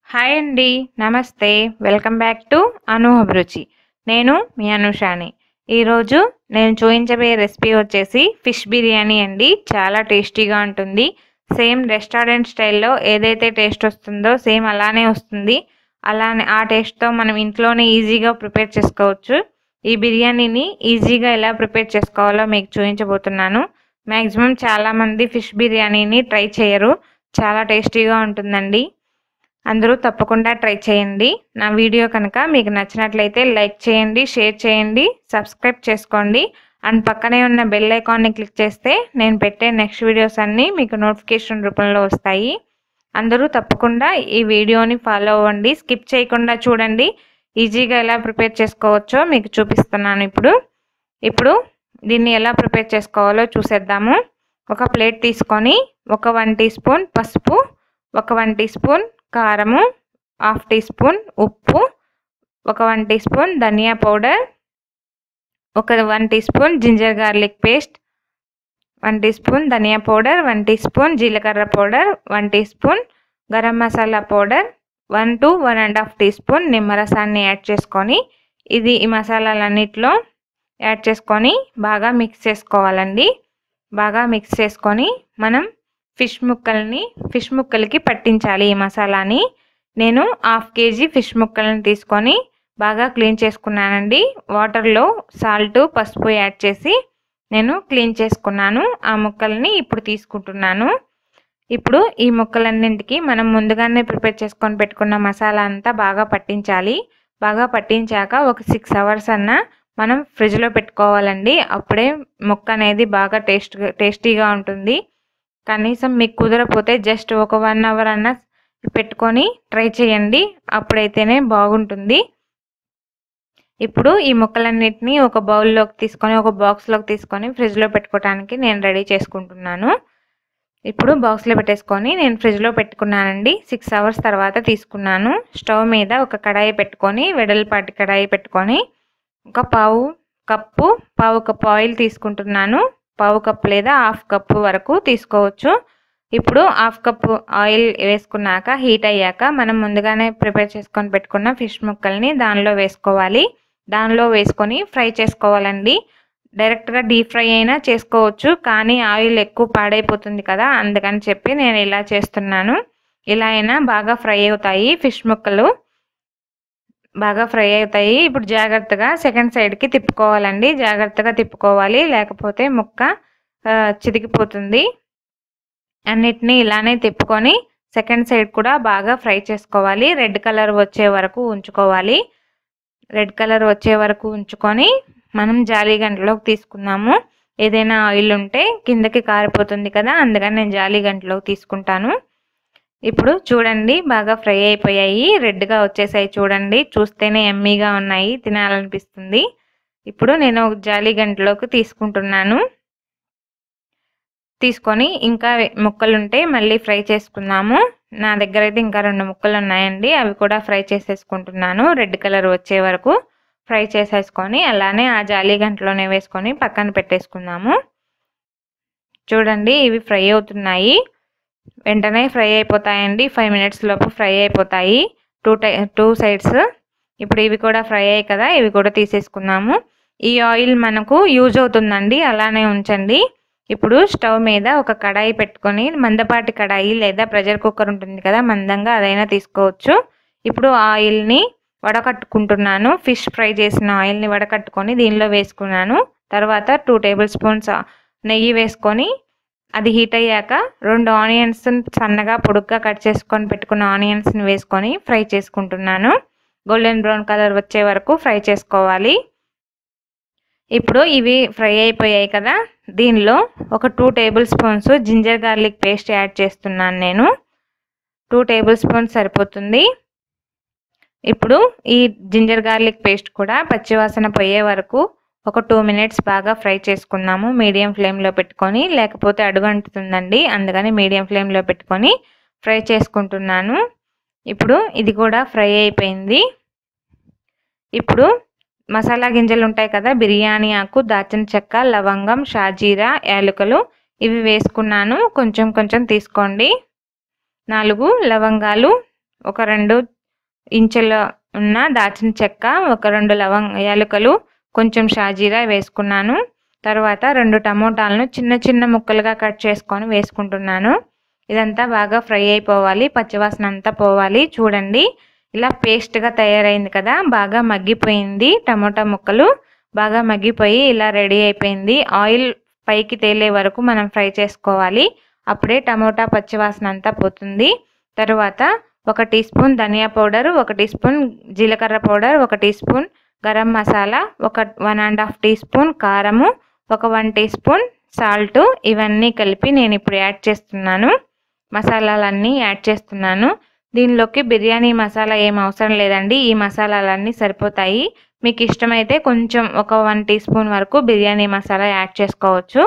hi అండి నమస్తే welcome back to అను అభిరుచి నేను మీ అనుషాని ఈరోజు నేను చూపించబోయే రెసిపీ వచ్చేసి ఫిష్ బిర్యానీ అండి చాలా టేస్టీగా ఉంటుంది సేమ్ రెస్టారెంట్ స్టైల్లో ఏదైతే టేస్ట్ వస్తుందో సేమ్ అలానే వస్తుంది అలానే ఆ టేస్ట్తో మనం ఇంట్లోనే ఈజీగా ప్రిపేర్ చేసుకోవచ్చు ఈ బిర్యానీని ఈజీగా ఎలా ప్రిపేర్ చేసుకోవాలో మీకు చూపించబోతున్నాను మ్యాక్సిమం చాలామంది ఫిష్ బిర్యానీని ట్రై చేయరు చాలా టేస్టీగా ఉంటుందండి అందరూ తప్పకుండా ట్రై చేయండి నా వీడియో కనుక మీకు నచ్చినట్లయితే లైక్ చేయండి షేర్ చేయండి సబ్స్క్రైబ్ చేసుకోండి అండ్ పక్కనే ఉన్న బెల్ ఐకాన్ని క్లిక్ చేస్తే నేను పెట్టే నెక్స్ట్ వీడియోస్ అన్నీ మీకు నోటిఫికేషన్ రూపంలో వస్తాయి అందరూ తప్పకుండా ఈ వీడియోని ఫాలో అవ్వండి స్కిప్ చేయకుండా చూడండి ఈజీగా ఎలా ప్రిపేర్ చేసుకోవచ్చో మీకు చూపిస్తున్నాను ఇప్పుడు ఇప్పుడు దీన్ని ఎలా ప్రిపేర్ చేసుకోవాలో చూసేద్దాము ఒక ప్లేట్ తీసుకొని ఒక వన్ టీ స్పూన్ పసుపు ఒక వన్ టీ స్పూన్ కారము హాఫ్ టీ స్పూన్ ఉప్పు ఒక వన్ టీ స్పూన్ ధనియా పౌడర్ ఒక one teaspoon ginger garlic paste one teaspoon ధనియా పౌడర్ వన్ టీ స్పూన్ జీలకర్ర powder one teaspoon garam masala powder one to one and half teaspoon నిమ్మరసాన్ని add చేసుకొని ఇది ఈ మసాలాలన్నిటిలో యాడ్ చేసుకొని బాగా మిక్స్ చేసుకోవాలండి బాగా మిక్స్ చేసుకొని మనం ఫిష్ ముక్కల్ని ఫిష్ ముక్కలకి పట్టించాలి ఈ మసాలాని నేను హాఫ్ కేజీ ఫిష్ ముక్కలను తీసుకొని బాగా క్లీన్ చేసుకున్నానండి వాటర్లో సాల్ట్ పసుపు యాడ్ చేసి నేను క్లీన్ చేసుకున్నాను ఆ ముక్కల్ని ఇప్పుడు తీసుకుంటున్నాను ఇప్పుడు ఈ ముక్కలన్నింటికి మనం ముందుగానే ప్రిపేర్ చేసుకొని పెట్టుకున్న మసాలా అంతా బాగా పట్టించాలి బాగా పట్టించాక ఒక సిక్స్ అవర్స్ అన్న మనం ఫ్రిడ్జ్లో పెట్టుకోవాలండి అప్పుడే ముక్క అనేది బాగా టేస్ట్ టేస్టీగా ఉంటుంది కనీసం మీకు కుదరపోతే జస్ట్ ఒక వన్ అవర్ అన్న పెట్టుకొని ట్రై చేయండి అప్పుడైతేనే బాగుంటుంది ఇప్పుడు ఈ ముక్కలన్నిటిని ఒక బౌల్లోకి తీసుకొని ఒక బాక్స్లోకి తీసుకొని ఫ్రిడ్జ్లో పెట్టుకోవడానికి నేను రెడీ చేసుకుంటున్నాను ఇప్పుడు బాక్స్లో పెట్టేసుకొని నేను ఫ్రిడ్జ్లో పెట్టుకున్నానండి సిక్స్ అవర్స్ తర్వాత తీసుకున్నాను స్టవ్ మీద ఒక కడాయి పెట్టుకొని వెడల్పాటి కడాయి పెట్టుకొని ఒక పావు కప్పు పావు కప్పు ఆయిల్ తీసుకుంటున్నాను పావు కప్పు లేదా హాఫ్ కప్పు వరకు తీసుకోవచ్చు ఇప్పుడు హాఫ్ కప్పు ఆయిల్ వేసుకున్నాక హీట్ అయ్యాక మనం ముందుగానే ప్రిపేర్ చేసుకొని పెట్టుకున్న ఫిష్ ముక్కల్ని దానిలో వేసుకోవాలి దానిలో వేసుకొని ఫ్రై చేసుకోవాలండి డైరెక్ట్గా డీప్ ఫ్రై అయినా చేసుకోవచ్చు కానీ ఆయిల్ ఎక్కువ పాడైపోతుంది కదా అందుకని చెప్పి నేను ఇలా చేస్తున్నాను ఇలా అయినా బాగా ఫ్రై అవుతాయి ఫిష్ ముక్కలు బాగా ఫ్రై అవుతాయి ఇప్పుడు జాగ్రత్తగా సెకండ్ సైడ్కి తిప్పుకోవాలండి జాగ్రత్తగా తిప్పుకోవాలి లేకపోతే ముక్క చితికిపోతుంది అన్నిటినీ ఇలానే తిప్పుకొని సెకండ్ సైడ్ కూడా బాగా ఫ్రై చేసుకోవాలి రెడ్ కలర్ వచ్చే వరకు ఉంచుకోవాలి రెడ్ కలర్ వచ్చే వరకు ఉంచుకొని మనం జాలీ గంటలోకి తీసుకుందాము ఏదైనా ఆయిల్ ఉంటే కిందకి కారిపోతుంది కదా అందుకని నేను జాలీ గంటలోకి తీసుకుంటాను ఇప్పుడు చూడండి బాగా ఫ్రై అయిపోయాయి రెడ్గా వచ్చేసాయి చూడండి చూస్తేనే ఎమ్మీగా ఉన్నాయి తినాలనిపిస్తుంది ఇప్పుడు నేను ఒక జాలీ గంటలోకి తీసుకుంటున్నాను తీసుకొని ఇంకా ముక్కలు ఉంటే మళ్ళీ ఫ్రై చేసుకుందాము నా దగ్గర అయితే ఇంకా రెండు ముక్కలు ఉన్నాయండి అవి కూడా ఫ్రై చేసేసుకుంటున్నాను రెడ్ కలర్ వచ్చే వరకు ఫ్రై చేసేసుకొని అలానే ఆ జాలీ గంటలోనే వేసుకొని పక్కన పెట్టేసుకుందాము చూడండి ఇవి ఫ్రై అవుతున్నాయి వెంటనే ఫ్రై అయిపోతాయండి ఫైవ్ మినిట్స్ లోపు ఫ్రై అయిపోతాయి టూ టై టూ సైడ్స్ ఇప్పుడు ఇవి కూడా ఫ్రై అయ్యాయి కదా ఇవి కూడా తీసేసుకున్నాము ఈ ఆయిల్ మనకు యూజ్ అవుతుందండి అలానే ఉంచండి ఇప్పుడు స్టవ్ మీద ఒక కడాయి పెట్టుకొని మందపాటి కడాయి లేదా ప్రెషర్ కుక్కర్ ఉంటుంది కదా మందంగా అదైనా తీసుకోవచ్చు ఇప్పుడు ఆయిల్ని వడకట్టుకుంటున్నాను ఫిష్ ఫ్రై చేసిన ఆయిల్ని వడకట్టుకొని దీనిలో వేసుకున్నాను తర్వాత టూ టేబుల్ స్పూన్స్ నెయ్యి వేసుకొని అది హీట్ అయ్యాక రెండు ఆనియన్స్ సన్నగా పొడుగ్గా కట్ చేసుకొని పెట్టుకున్న ఆనియన్స్ని వేసుకొని ఫ్రై చేసుకుంటున్నాను గోల్డెన్ బ్రౌన్ కలర్ వచ్చే వరకు ఫ్రై చేసుకోవాలి ఇప్పుడు ఇవి ఫ్రై అయిపోయాయి కదా దీనిలో ఒక two tablespoons ginger garlic paste add చేస్తున్నాను నేను టూ టేబుల్ స్పూన్స్ సరిపోతుంది ఇప్పుడు ఈ జింజర్ గార్లిక్ పేస్ట్ కూడా పచ్చివాసన పోయే వరకు ఒక టూ మినిట్స్ బాగా ఫ్రై చేసుకుందాము మీడియం ఫ్లేమ్లో పెట్టుకొని లేకపోతే అడుగంటుతుందండి అందుకని మీడియం ఫ్లేమ్లో పెట్టుకొని ఫ్రై చేసుకుంటున్నాను ఇప్పుడు ఇది కూడా ఫ్రై అయిపోయింది ఇప్పుడు మసాలా గింజలు ఉంటాయి కదా బిర్యానీ ఆకు దాచిన చెక్క లవంగం షాజీరా యాలకులు ఇవి వేసుకున్నాను కొంచెం కొంచెం తీసుకోండి నాలుగు లవంగాలు ఒక రెండు ఇంచుల ఉన్న దాచిన చెక్క ఒక రెండు లవంగ యాలకులు కొంచెం షాజీరా వేసుకున్నాను తర్వాత రెండు టమోటాలను చిన్న చిన్న ముక్కలుగా కట్ చేసుకొని వేసుకుంటున్నాను ఇదంతా బాగా ఫ్రై అయిపోవాలి పచ్చివాసన అంతా పోవాలి చూడండి ఇలా పేస్ట్గా తయారైంది కదా బాగా మగ్గిపోయింది టమోటా ముక్కలు బాగా మగ్గిపోయి ఇలా రెడీ అయిపోయింది ఆయిల్ పైకి తేలే వరకు మనం ఫ్రై చేసుకోవాలి అప్పుడే టమోటా పచ్చివాసన అంతా పోతుంది తర్వాత ఒక టీ స్పూన్ ధనియా పౌడర్ ఒక టీ స్పూన్ జీలకర్ర పౌడర్ ఒక టీ స్పూన్ గరం మసాలా ఒక one and half teaspoon కారము ఒక వన్ టీ స్పూన్ సాల్ట్ ఇవన్నీ కలిపి నేను ఇప్పుడు యాడ్ చేస్తున్నాను మసాలాలన్నీ యాడ్ చేస్తున్నాను దీనిలోకి బిర్యానీ మసాలా ఏం అవసరం లేదండి ఈ మసాలాలన్నీ సరిపోతాయి మీకు ఇష్టమైతే కొంచెం ఒక వన్ టీ స్పూన్ వరకు బిర్యానీ మసాలా యాడ్ చేసుకోవచ్చు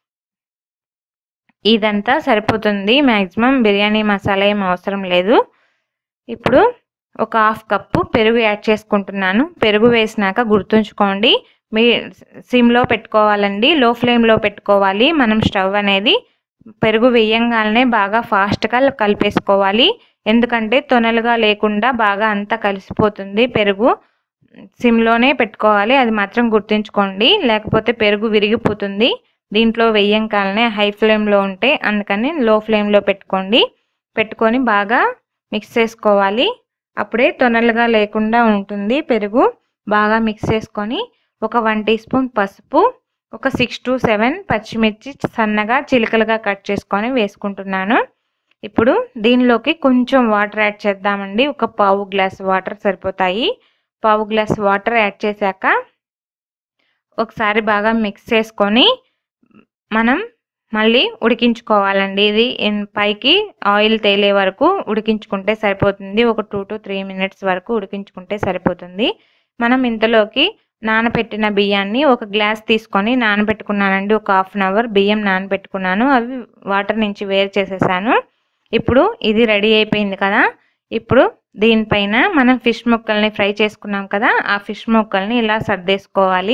ఇదంతా సరిపోతుంది మ్యాక్సిమం బిర్యానీ మసాలా ఏం అవసరం లేదు ఇప్పుడు ఒక హాఫ్ కప్పు పెరుగు యాడ్ చేసుకుంటున్నాను పెరుగు వేసినాక గుర్తుంచుకోండి మీ సిమ్లో పెట్టుకోవాలండి లో ఫ్లేమ్లో పెట్టుకోవాలి మనం స్టవ్ అనేది పెరుగు వేయంగానే బాగా ఫాస్ట్గా కలిపేసుకోవాలి ఎందుకంటే తొనలుగా లేకుండా బాగా అంతా కలిసిపోతుంది పెరుగు సిమ్లోనే పెట్టుకోవాలి అది మాత్రం గుర్తుంచుకోండి లేకపోతే పెరుగు విరిగిపోతుంది దీంట్లో వెయ్యంకాలనే హై ఫ్లేమ్లో ఉంటే అందుకని లో ఫ్లేమ్లో పెట్టుకోండి పెట్టుకొని బాగా మిక్స్ చేసుకోవాలి అప్పుడే తొనలుగా లేకుండా ఉంటుంది పెరుగు బాగా మిక్స్ చేసుకొని ఒక వన్ టీ స్పూన్ పసుపు ఒక సిక్స్ టు సెవెన్ పచ్చిమిర్చి సన్నగా చిలుకలుగా కట్ చేసుకొని వేసుకుంటున్నాను ఇప్పుడు దీనిలోకి కొంచెం వాటర్ యాడ్ చేద్దామండి ఒక పావు గ్లాస్ వాటర్ సరిపోతాయి పావు గ్లాస్ వాటర్ యాడ్ చేశాక ఒకసారి బాగా మిక్స్ చేసుకొని మనం మళ్ళీ ఉడికించుకోవాలండి ఇది పైకి ఆయిల్ తేలే వరకు ఉడికించుకుంటే సరిపోతుంది ఒక టూ టు త్రీ మినిట్స్ వరకు ఉడికించుకుంటే సరిపోతుంది మనం ఇంతలోకి నానబెట్టిన బియ్యాన్ని ఒక గ్లాస్ తీసుకొని నానబెట్టుకున్నానండి ఒక హాఫ్ అన్ అవర్ బియ్యం నానబెట్టుకున్నాను అవి వాటర్ నుంచి వేరు చేసేసాను ఇప్పుడు ఇది రెడీ అయిపోయింది కదా ఇప్పుడు దీనిపైన మనం ఫిష్ ముక్కల్ని ఫ్రై చేసుకున్నాం కదా ఆ ఫిష్ ముక్కల్ని ఇలా సర్దేసుకోవాలి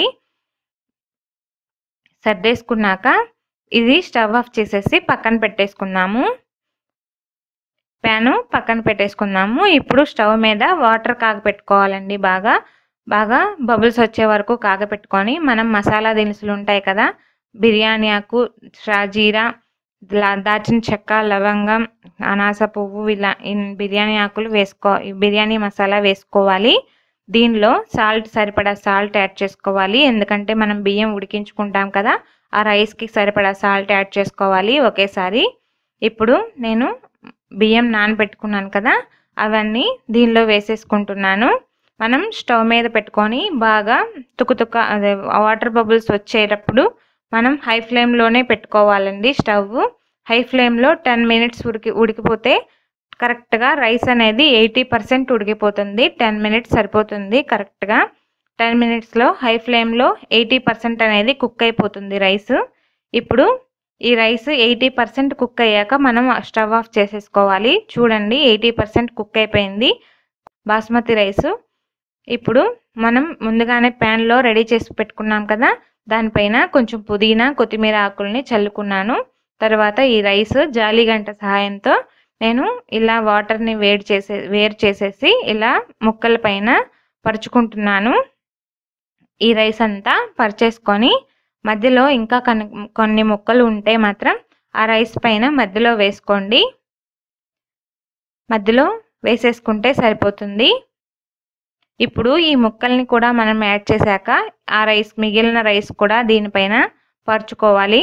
సర్దేసుకున్నాక ఇది స్టవ్ ఆఫ్ చేసేసి పక్కన పెట్టేసుకున్నాము ప్యాను పక్కన పెట్టేసుకున్నాము ఇప్పుడు స్టవ్ మీద వాటర్ కాగపెట్టుకోవాలండి బాగా బాగా బబుల్స్ వచ్చే వరకు కాగపెట్టుకొని మనం మసాలా దినుసులు ఉంటాయి కదా బిర్యానీ ఆకు షాజీరా దాచిన చెక్క లవంగం అనాస పువ్వు ఇలా బిర్యానీ ఆకులు వేసుకో బిర్యానీ మసాలా వేసుకోవాలి దీనిలో సాల్ట్ సరిపడా సాల్ట్ యాడ్ చేసుకోవాలి ఎందుకంటే మనం బియ్యం ఉడికించుకుంటాం కదా ఆ రైస్కి సరిపడా సాల్ట్ యాడ్ చేసుకోవాలి ఒకేసారి ఇప్పుడు నేను బియ్యం నానబెట్టుకున్నాను కదా అవన్నీ దీనిలో వేసేసుకుంటున్నాను మనం స్టవ్ మీద పెట్టుకొని బాగా తుకుతుక అదే వాటర్ బబుల్స్ వచ్చేటప్పుడు మనం హై ఫ్లేమ్లోనే పెట్టుకోవాలండి స్టవ్ హై ఫ్లేమ్లో టెన్ మినిట్స్ ఉడికి ఉడికిపోతే కరెక్ట్గా రైస్ అనేది ఎయిటీ పర్సెంట్ ఉడికిపోతుంది టెన్ మినిట్స్ సరిపోతుంది కరెక్ట్గా టెన్ మినిట్స్లో హై ఫ్లేమ్లో ఎయిటీ పర్సెంట్ అనేది కుక్ అయిపోతుంది రైస్ ఇప్పుడు ఈ రైస్ ఎయిటీ పర్సెంట్ కుక్ అయ్యాక మనం స్టవ్ ఆఫ్ చేసేసుకోవాలి చూడండి ఎయిటీ పర్సెంట్ కుక్ అయిపోయింది బాస్మతి రైస్ ఇప్పుడు మనం ముందుగానే ప్యాన్లో రెడీ చేసి పెట్టుకున్నాం కదా దానిపైన కొంచెం పుదీనా కొత్తిమీర ఆకుల్ని చల్లుకున్నాను తర్వాత ఈ రైస్ జాలిగంట సహాయంతో నేను ఇలా వాటర్ని వేడి చేసే వేరు చేసేసి ఇలా ముక్కల పైన పరుచుకుంటున్నాను ఈ రైస్ అంతా పరిచేసుకొని మధ్యలో ఇంకా కొన్ని కొన్ని ముక్కలు ఉంటే మాత్రం ఆ రైస్ పైన మధ్యలో వేసుకోండి మధ్యలో వేసేసుకుంటే సరిపోతుంది ఇప్పుడు ఈ ముక్కల్ని కూడా మనం యాడ్ చేశాక ఆ రైస్ మిగిలిన రైస్ కూడా దీనిపైన పరుచుకోవాలి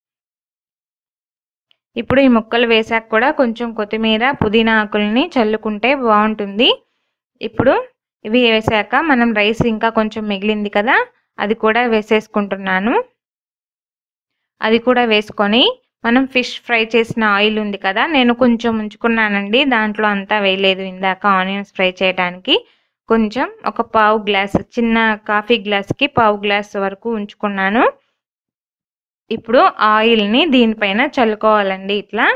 ఇప్పుడు ఈ ముక్కలు వేసాక కూడా కొంచెం కొత్తిమీర పుదీనా ఆకుల్ని చల్లుకుంటే బాగుంటుంది ఇప్పుడు ఇవి వేసాక మనం రైస్ ఇంకా కొంచెం మిగిలింది కదా అది కూడా వేసేసుకుంటున్నాను అది కూడా వేసుకొని మనం ఫిష్ ఫ్రై చేసిన ఆయిల్ ఉంది కదా నేను కొంచెం ఉంచుకున్నానండి దాంట్లో అంతా వేయలేదు ఇందాక ఆనియన్స్ ఫ్రై చేయడానికి కొంచెం ఒక పావు గ్లాస్ చిన్న కాఫీ గ్లాస్కి పావు గ్లాస్ వరకు ఉంచుకున్నాను ఇప్పుడు ఆయిల్ని దీనిపైన చల్లుకోవాలండి ఇట్లా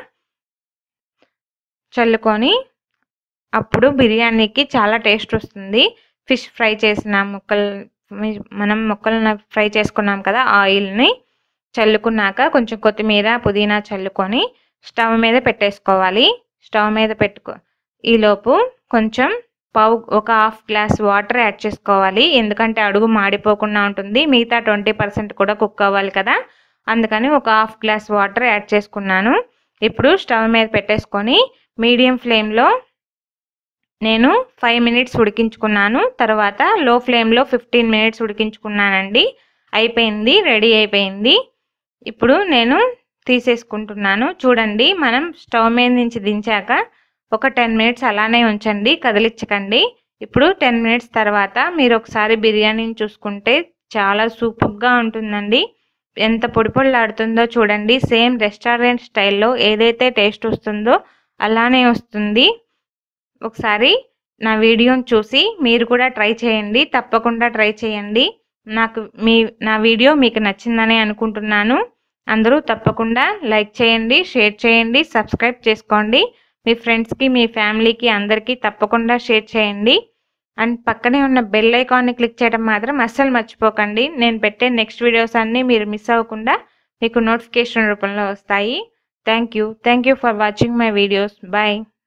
చల్లుకొని అప్పుడు బిర్యానీకి చాలా టేస్ట్ వస్తుంది ఫిష్ ఫ్రై చేసిన ముక్కలు మనం ముక్కలను ఫ్రై చేసుకున్నాం కదా ఆయిల్ని చల్లుకున్నాక కొంచెం కొత్తిమీర పుదీనా చల్లుకొని స్టవ్ మీద పెట్టేసుకోవాలి స్టవ్ మీద పెట్టుకో ఈలోపు కొంచెం పావు ఒక హాఫ్ గ్లాస్ వాటర్ యాడ్ చేసుకోవాలి ఎందుకంటే అడుగు మాడిపోకుండా ఉంటుంది మిగతా ట్వంటీ పర్సెంట్ కూడా కుక్ అవ్వాలి కదా అందుకని ఒక హాఫ్ గ్లాస్ వాటర్ యాడ్ చేసుకున్నాను ఇప్పుడు స్టవ్ మీద పెట్టేసుకొని మీడియం ఫ్లేమ్లో నేను ఫైవ్ మినిట్స్ ఉడికించుకున్నాను తర్వాత లో ఫ్లేమ్లో ఫిఫ్టీన్ మినిట్స్ ఉడికించుకున్నానండి అయిపోయింది రెడీ అయిపోయింది ఇప్పుడు నేను తీసేసుకుంటున్నాను చూడండి మనం స్టవ్ మీద నుంచి దించాక ఒక టెన్ మినిట్స్ అలానే ఉంచండి కదిలించకండి ఇప్పుడు టెన్ మినిట్స్ తర్వాత మీరు ఒకసారి బిర్యానీని చూసుకుంటే చాలా సూపర్గా ఉంటుందండి ఎంత పొడి పొడిలాడుతుందో చూడండి సేమ్ రెస్టారెంట్ స్టైల్లో ఏదైతే టేస్ట్ వస్తుందో అలానే వస్తుంది ఒకసారి నా వీడియోని చూసి మీరు కూడా ట్రై చేయండి తప్పకుండా ట్రై చేయండి నాకు మీ నా వీడియో మీకు నచ్చిందని అనుకుంటున్నాను అందరూ తప్పకుండా లైక్ చేయండి షేర్ చేయండి సబ్స్క్రైబ్ చేసుకోండి మీ ఫ్రెండ్స్కి మీ ఫ్యామిలీకి అందరికీ తప్పకుండా షేర్ చేయండి అండ్ పక్కనే ఉన్న బెల్ ఐకాన్ని క్లిక్ చేయడం మాత్రం అస్సలు మర్చిపోకండి నేను పెట్టే నెక్స్ట్ వీడియోస్ అన్నీ మీరు మిస్ అవ్వకుండా మీకు నోటిఫికేషన్ రూపంలో వస్తాయి thank you thank you for watching my videos bye